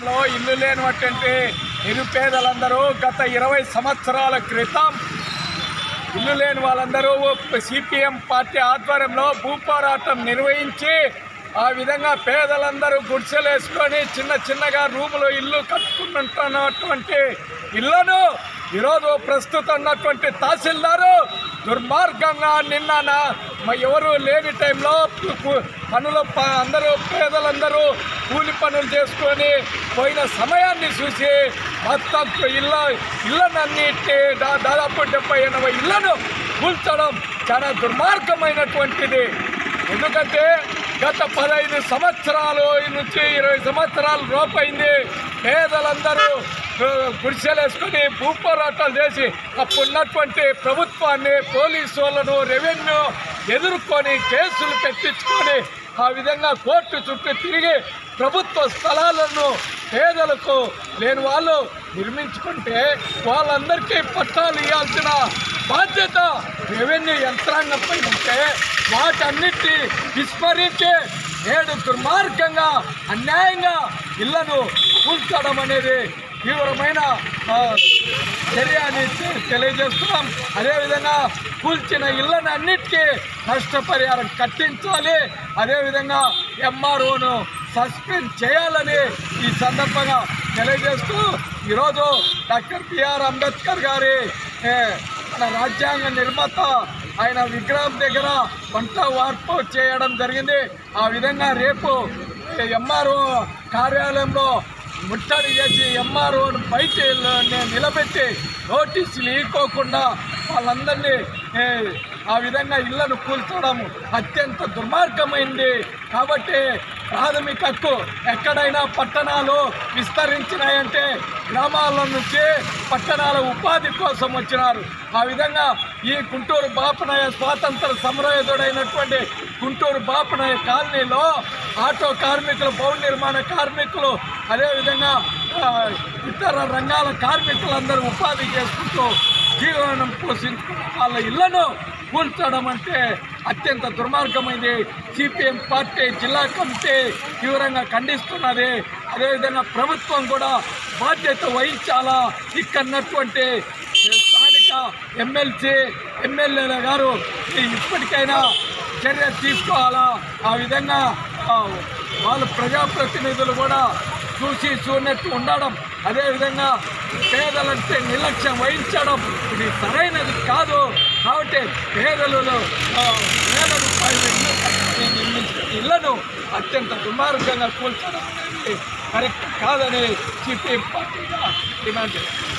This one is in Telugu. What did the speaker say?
రాష్ట్రంలో ఇల్లు లేనటువంటి నిరుపేదలందరూ గత ఇరవై సంవత్సరాల క్రితం ఇల్లు లేని వాళ్ళందరూ సిపిఎం పార్టీ ఆధ్వర్యంలో భూపోరాటం నిర్వహించి ఆ విధంగా పేదలందరూ గుడిసెలు వేసుకొని చిన్న చిన్నగా రూములు ఇల్లు కట్టుకుంటున్నటువంటి ఇళ్లను ఈరోజు ప్రస్తుతం ఉన్నటువంటి తహసీల్దారు దుర్మార్గంగా నిన్న నా- మ- ఎవరు లేని టైంలో పు- పు- పనులు ప- అందరూ పేదలందరూ కూలి పనులు చేసుకొని పోయిన సమయాన్ని చూసి మొత్తం ఇళ్ళ ఇళ్ళనన్నిటి దా- దాదాపు డెబ్బై ఎనభై ఇళ్లను కూల్చడం చాలా దుర్మార్గమైనటువంటిది ఎందుకంటే గత పదహైదు సంవత్సరాలు నుంచి ఇరవై సంవత్సరాలు లోపైంది పేదలందరూ ఆ, గుడిసెలు వేసుకొని భూపోరాటాలు చేసి అప్పుడున్నటువంటి ప్రభుత్వాన్ని పోలీసు వాళ్ళను రెవెన్యూ ఎదుర్కొని కేసులు పెట్టించుకొని ఆ విధంగా కోర్టు చుట్టూ తిరిగి ప్రభుత్వ స్థలాలను పేదలకు లేని వాళ్ళు నిర్మించుకుంటే వాళ్ళందరికీ పట్టాలు ఇవ్వాల్సిన బాధ్యత రెవెన్యూ యంత్రాంగంపై ఉంటే వాటన్నిటి విస్మరించి నేడు దుర్మార్గంగా అన్యాయంగా ఇళ్లను కూల్చడం అనేది తీవ్రమైన ఆ, చర్య అని తె- తెలియజేస్తున్నాం అదేవిధంగా కూల్చిన ఇళ్లను అన్నిటికీ నష్టపరిహారం కట్టించాలి అదేవిధంగా ఎంఆర్ఓను సస్పెండ్ చేయాలని ఈ సందర్భంగా తెలియజేస్తూ ఈరోజు డాక్టర్ బిఆర్ అంబేద్కర్ గారి ఏ, మన రాజ్యాంగ నిర్మాత ఆయన విగ్రహం దగ్గర వంట వార్పు చేయడం జరిగింది ఆ విధంగా రేపు ఎంఆర్ఓ కార్యాలయంలో ముట్టడి చేసి ఎంఆర్ఓను బయట నిలబెట్టి నోటీసులు ఇవ్వకోకుండా వాళ్ళందరినీ ఏ, ఆ విధంగా ఇళ్లను కూల్చడం అత్యంత దుర్మార్గమైంది కాబట్టి ప్రాథమిక హక్కు ఎక్కడైనా పట్టణాలు విస్తరించినాయంటే గ్రామాల నుంచి పట్టణాల ఉపాధి కోసం వచ్చినారు ఆ విధంగా ఈ గుంటూరు బాపనయ్య స్వాతంత్ర సమరయోధుడైనటువంటి గుంటూరు బాపనయ్య కాలనీలో ఆటో కార్మికులు భవన నిర్మాణ కార్మికులు అదేవిధంగా ఆ, ఇతర రంగాల కార్మికులందరూ ఉపాధి చేసుకుంటూ జీవనం పోషించుకున్న వాళ్ళ ఇళ్లను కూల్చడం అంటే అత్యంత దుర్మార్గమైంది సిపిఎం పార్టీ జిల్లా కమిటీ తీవ్రంగా ఖండిస్తున్నది అదేవిధంగా ప్రభుత్వం కూడా బాధ్యత వహించాలా ఇక్కడున్నటువంటి స్థానిక ఎమ్మెల్సీ ఎమ్మెల్యేల గారు ఇప్పటికైనా చర్య తీసుకోవాలా ఆ విధంగా ఆ, వాళ్ళు ప్రజాప్రతినిధులు కూడా చూసి చూడనట్టు ఉండడం అదేవిధంగా పేదలంటే నిర్లక్ష్యం వహించడం ఇది సరైనది కాదు కాబట్టి పేదలలో ఆ, వేల రూపాయల ఇల్లు కట్టుకొని నిర్మించిన ఇళ్లను అత్యంత దుర్మార్గంగా కూల్చడం అనేది కరెక్ట్ కాదని సిపిఎం పార్టీగా డిమాండ్ చేస్తుంది